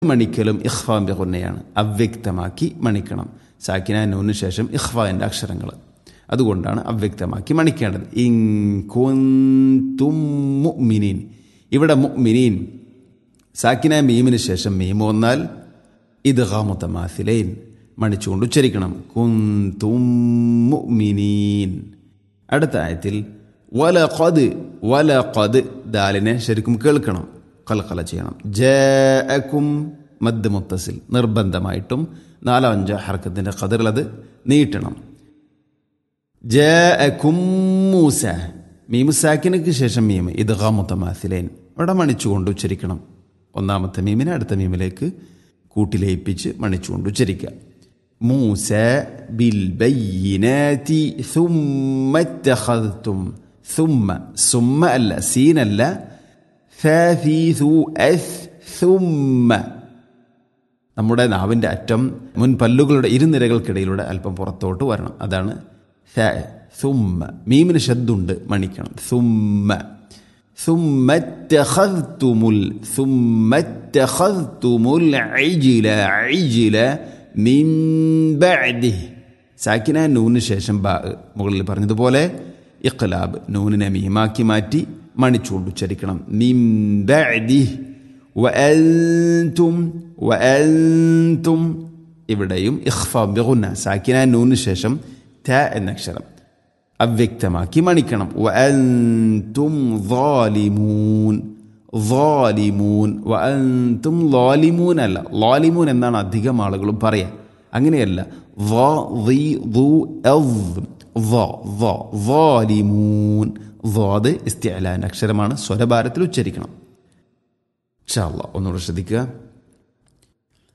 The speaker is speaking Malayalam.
മണിക്കലും ഇഖ്ഫാം ബിഗുന്നയാണ് അവ്യക്തമാക്കി മണിക്കണം സാക്കിന നൂന് ശേഷം ഇഖ്ഫാന്റെ അക്ഷരങ്ങൾ അതുകൊണ്ടാണ് അവ്യക്തമാക്കി മണിക്കേണ്ടത് ഇൻകുന്തും മുഅ്മിനീൻ ഇവിടെ മുഅ്മിനീൻ സാക്കിന മീമിന് ശേഷം മീം വന്നാൽ ഇത് ഹാമുത്തമാസിലൈൻ മണിച്ചുകൊണ്ട് ഉച്ചരിക്കണം കുന്തും മുഅ്മിനീൻ അടുത്ത ആയത്തിൽ വല ഖദ് വല ഖദ് ദാലിനെ ശരിക്കും കേൾക്കണം കൽക്കല ചെയ്യണം ജക്കും മദ് മുത്തസിൽ നിർബന്ധമായിട്ടും നാലോ അഞ്ചോ ഹർക്കത്തിൻ്റെ ഖദറിലത് നീട്ടണം ജക്കും മൂസ മീമു സാക്കിനക്ക് ശേഷം മീം ഇത് ഹാമുത്തമാസിലൈൻ അവിടെ മണിച്ചുകൊണ്ട് ഉച്ചരിക്കണം ഒന്നാമത്തെ മീമിനെ അടുത്ത മീമിലേക്ക് കൂട്ടിലയിപ്പിച്ച് മണിച്ചുകൊണ്ട് ഉച്ചരിക്കുക മൂസ ബിൽ ബയ്യിനാതി ثم اتخذتم ثم ثم അല്ല സീനല്ല ഫീസു എസ് ثم നമ്മുടെ നാവിൻ്റെ അറ്റം മുൻ പല്ലുകളുടെ ഇരുനിരകൾക്കിടയിലൂടെ അല്പം പുറത്തോട്ട് വരണം അതാണ് ثم മീമിന് ശബ്ദുണ്ട് മണിക്കണം ثم ثم اتخذتم ال ثم اتخذتم العجل عجل മിൻ ബഅദിഹി സാക്കിന നൂന് ശേഷം ബാ മുകളിൽ പറഞ്ഞതുപോലെ ഇഖ്ലാബ് നൂനിനെ മീമാക്കി മാറ്റി മണിച്ചുകൊണ്ട് ഉച്ചരിക്കണം മിൻ ബഅദിഹി വഅൻതും വഅൻതും ഇവിടെയും ഇഖ്ഫാ ബിഗുന്ന സാക്കിന നൂന് ശേഷം ത എന്ന അക്ഷരം അവ്യക്തമാക്കി മണിക്കണം വഅൻതും ളാലിമൂൻ ളാലിമൂൻ വഅൻതും ളാലിമൂൻ അല്ല ളാലിമൂൻ എന്നാണ് അധികം ആളുകളും പറയുക അങ്ങനെയല്ല ളാലിമൂൻ ളാദ് ഇസ്തിഅലാൻ അക്ഷരമാണ് സ്വരഭാരത്തിൽ ഉച്ചരിക്കണം ഷാ അള്ളാഹ് ഒന്നുകൂടെ ശ്രദ്ധിക്കുക